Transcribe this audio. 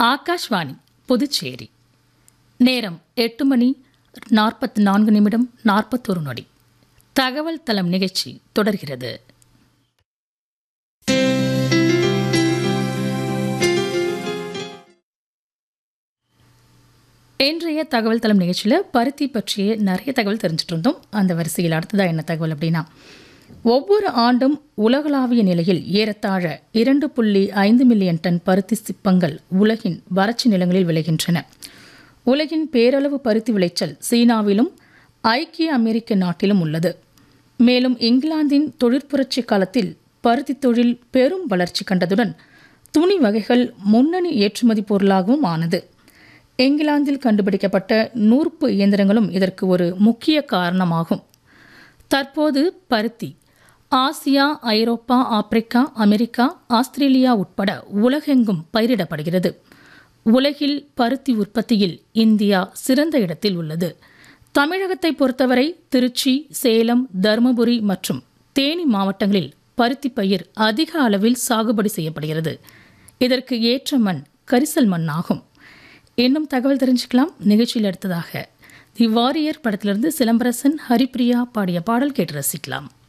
ஆகாஷ்வாணி புதுச்சேரி நேரம் எட்டு மணி நாற்பத்தி நான்கு நிமிடம் நாற்பத்தொரு நொடி தகவல் தளம் நிகழ்ச்சி தொடர்கிறது இன்றைய தகவல் தளம் நிகழ்ச்சியில் பருத்தி பற்றிய நிறைய தகவல் தெரிஞ்சுட்டு இருந்தோம் அந்த வரிசையில் அடுத்ததாக என்ன தகவல் அப்படின்னா ஒவ்வொரு ஆண்டும் உலகளாவிய நிலையில் ஏறத்தாழ இரண்டு புள்ளி ஐந்து மில்லியன் டன் பருத்தி சிப்பங்கள் உலகின் வறட்சி நிலங்களில் விளைகின்றன உலகின் பேரளவு பருத்தி விளைச்சல் சீனாவிலும் ஐக்கிய அமெரிக்க நாட்டிலும் உள்ளது மேலும் இங்கிலாந்தின் தொழிற்புரட்சி காலத்தில் பருத்தி தொழில் பெரும் வளர்ச்சி கண்டதுடன் துணி வகைகள் முன்னணி ஏற்றுமதி பொருளாகவும் ஆனது இங்கிலாந்தில் கண்டுபிடிக்கப்பட்ட நூற்பு இயந்திரங்களும் இதற்கு ஒரு முக்கிய காரணமாகும் தற்போது பருத்தி ஆசியா ஐரோப்பா ஆப்பிரிக்கா அமெரிக்கா ஆஸ்திரேலியா உட்பட உலகெங்கும் பயிரிடப்படுகிறது உலகில் பருத்தி உற்பத்தியில் இந்தியா சிறந்த இடத்தில் உள்ளது தமிழகத்தை பொறுத்தவரை திருச்சி சேலம் தருமபுரி மற்றும் தேனி மாவட்டங்களில் பருத்தி பயிர் அதிக அளவில் சாகுபடி செய்யப்படுகிறது இதற்கு ஏற்ற மண் கரிசல் மண் ஆகும் இன்னும் தகவல் தெரிஞ்சுக்கலாம் நிகழ்ச்சியில் அடுத்ததாக தி வாரியர் படத்திலிருந்து சிலம்பரசன் ஹரிப்பிரியா பாடிய பாடல் கேட்டு ரசிக்கலாம்